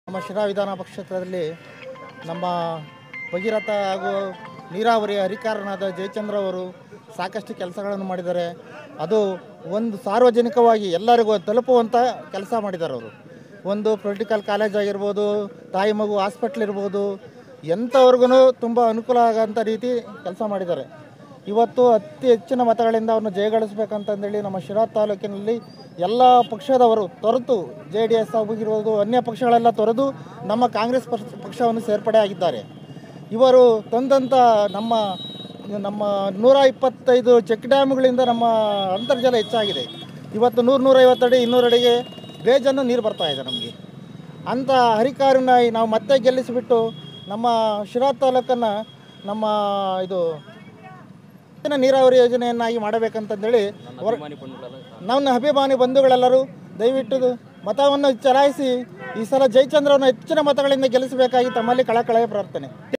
ನಮ್ಮ ಶಿರಾ ವಿಧಾನ ಕ್ಷೇತ್ರದಲ್ಲಿ ನಮ್ಮ ಭಗೀರಥ ಹಾಗೂ ನೀರಾವರಿ ಅಧಿಕಾರನಾದ ಜಯಚಂದ್ರ ಅವರು ಸಾಕಷ್ಟು ಕೆಲಸಗಳನ್ನು ಮಾಡಿದ್ದಾರೆ ಅದು ಒಂದು ಸಾರ್ವಜನಿಕವಾಗಿ ಎಲ್ಲರಿಗೂ ತಲುಪುವಂಥ ಕೆಲಸ ಮಾಡಿದ್ದಾರೆ ಅವರು ಒಂದು ಪೊಲಿಟಿಕಲ್ ಕಾಲೇಜ್ ಆಗಿರ್ಬೋದು ತಾಯಿ ಮಗು ಹಾಸ್ಪಿಟ್ಲ್ ಇರ್ಬೋದು ಎಂಥವ್ರಿಗೂ ತುಂಬ ಅನುಕೂಲ ಆಗೋಂಥ ರೀತಿ ಕೆಲಸ ಮಾಡಿದ್ದಾರೆ ಇವತ್ತು ಅತಿ ಹೆಚ್ಚಿನ ಮತಗಳಿಂದ ಅವ್ರನ್ನ ಜಯಗಳಿಸ್ಬೇಕಂತಂದೇಳಿ ನಮ್ಮ ಶಿರಾ ತಾಲೂಕಿನಲ್ಲಿ ಎಲ್ಲ ಪಕ್ಷದವರು ತೊರೆದು ಜೆ ಡಿ ಎಸ್ ಆಗಿರ್ಬೋದು ಅನ್ಯ ಪಕ್ಷಗಳೆಲ್ಲ ತೊರೆದು ನಮ್ಮ ಕಾಂಗ್ರೆಸ್ ಪಕ್ಷ ಪಕ್ಷವನ್ನು ಸೇರ್ಪಡೆ ಆಗಿದ್ದಾರೆ ಇವರು ತಂದಂಥ ನಮ್ಮ ನಮ್ಮ ನೂರ ಇಪ್ಪತ್ತೈದು ಚೆಕ್ ಡ್ಯಾಮ್ಗಳಿಂದ ನಮ್ಮ ಅಂತರ್ಜಲ ಹೆಚ್ಚಾಗಿದೆ ಇವತ್ತು ನೂರು ನೂರೈವತ್ತು ಅಡಿ ಇನ್ನೂರು ಅಡಿಗೆ ಬೇಜನ್ನು ನೀರು ಬರ್ತಾ ಇದೆ ನಮಗೆ ಅಂಥ ಹರಿಕಾರನ್ನ ನಾವು ಮತ್ತೆ ಗೆಲ್ಲಿಸಿಬಿಟ್ಟು ನಮ್ಮ ಶಿರಾ ತಾಲೂಕನ್ನು ನಮ್ಮ ಇದು ಹೆಚ್ಚಿನ ನೀರಾವರಿ ಯೋಜನೆಯನ್ನಾಗಿ ಮಾಡಬೇಕಂತಂದೇಳಿ ಹೊರ ನನ್ನ ಅಭಿಮಾನಿ ಬಂಧುಗಳೆಲ್ಲರೂ ದಯವಿಟ್ಟು ಮತವನ್ನು ಚಲಾಯಿಸಿ ಈ ಸಲ ಜಯಚಂದ್ರವನ್ನು ಹೆಚ್ಚಿನ ಮತಗಳಿಂದ ಗೆಲ್ಲಿಸಬೇಕಾಗಿ ತಮ್ಮಲ್ಲಿ ಕಳಕಳೆಯ ಪ್ರಾರ್ಥನೆ